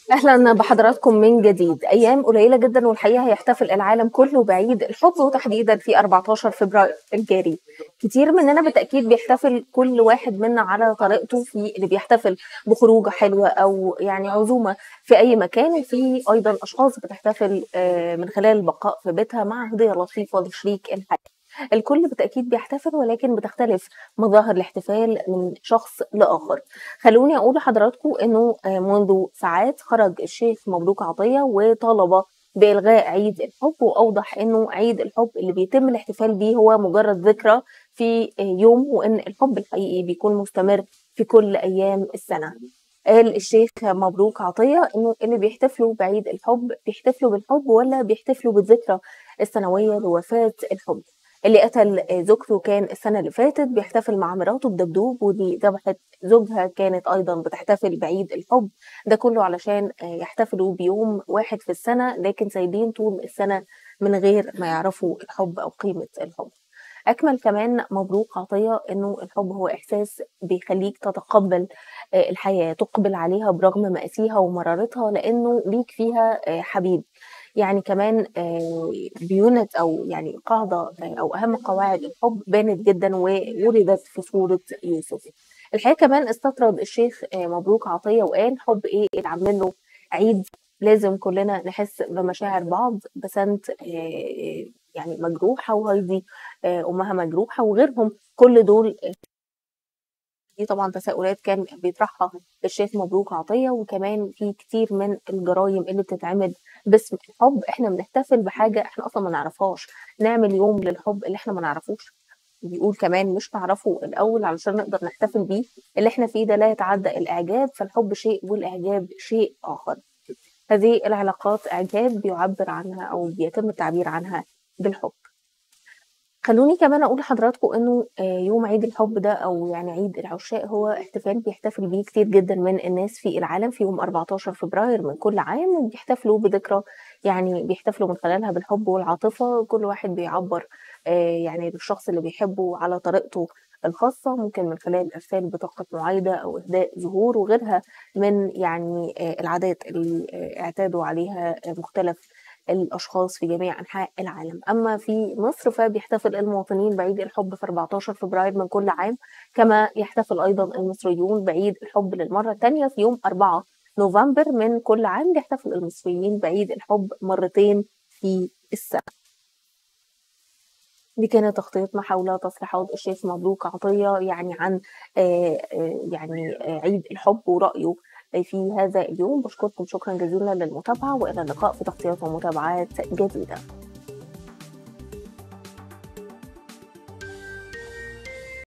أهلا بحضراتكم من جديد أيام قليلة جدا والحقيقة هيحتفل العالم كله بعيد الحب وتحديدا في 14 فبراير الجاري كتير مننا بالتأكيد بيحتفل كل واحد منا على طريقته في اللي بيحتفل بخروجة حلوة أو يعني عزومة في أي مكان وفي أيضا أشخاص بتحتفل آه، من خلال البقاء في بيتها مع هدية لطيفة لشريك الحياة الكل بالتأكيد بيحتفل ولكن بتختلف مظاهر الاحتفال من شخص لآخر خلوني أقول لحضراتكم أنه آه، منذ ساعات خرج الشيخ مبروك عطية وطالب بإلغاء عيد الحب وأوضح أنه عيد الحب اللي بيتم الاحتفال بيه هو مجرد ذكرى في آه، يوم وأن الحب الحقيقي بيكون مستمر في كل أيام السنة قال الشيخ مبروك عطية إنه اللي بيحتفلوا بعيد الحب بيحتفلوا بالحب ولا بيحتفلوا بالذكرى السنوية لوفاة الحب اللي قتل زوجته كان السنة اللي فاتت بيحتفل مع مراته بدبدوب ودي ذبحت زوجها كانت أيضا بتحتفل بعيد الحب ده كله علشان يحتفلوا بيوم واحد في السنة لكن سايبين طول السنة من غير ما يعرفوا الحب أو قيمة الحب أكمل كمان مبروك عطية إنه الحب هو إحساس بيخليك تتقبل الحياة تقبل عليها برغم مآسيها ومرارتها لأنه ليك فيها حبيب يعني كمان بيونت او يعني قاعده او اهم قواعد الحب بانت جدا ووردت في سوره يوسف الحقيقه كمان استطرد الشيخ مبروك عطيه وقال حب ايه اللي عاملين له عيد لازم كلنا نحس بمشاعر بعض بسنت يعني مجروحه وهايدي امها مجروحه وغيرهم كل دول دي طبعا تساؤلات كان بيطرحها الشيخ مبروك عطيه وكمان في كتير من الجرائم اللي بتتعمل باسم الحب احنا بنحتفل بحاجه احنا اصلا ما نعرفهاش نعمل يوم للحب اللي احنا ما نعرفوش بيقول كمان مش نعرفه الاول علشان نقدر نحتفل بيه اللي احنا فيه ده لا يتعدى الاعجاب فالحب شيء والاعجاب شيء اخر هذه العلاقات اعجاب بيعبر عنها او بيتم التعبير عنها بالحب خلوني كمان اقول لحضراتكم انه يوم عيد الحب ده او يعني عيد العشاق هو احتفال بيحتفل بيه كتير جدا من الناس في العالم في يوم 14 فبراير من كل عام وبيحتفلوا بذكرى يعني بيحتفلوا من خلالها بالحب والعاطفه كل واحد بيعبر يعني للشخص اللي بيحبه على طريقته الخاصه ممكن من خلال ارسال بطاقه معايده او اهداء زهور وغيرها من يعني العادات اللي اعتادوا عليها مختلف الأشخاص في جميع أنحاء العالم أما في مصر فبيحتفل المواطنين بعيد الحب في 14 فبراير من كل عام كما يحتفل أيضا المصريون بعيد الحب للمرة الثانية في يوم 4 نوفمبر من كل عام بيحتفل المصريين بعيد الحب مرتين في السنة دي كانت تغطيتنا حول تصريحات الشيخ مبروك عطية يعني عن يعني عيد الحب ورأيه في هذا اليوم بشكركم شكرا جزيلا للمتابعة وإلى اللقاء في تغطيات ومتابعات جديدة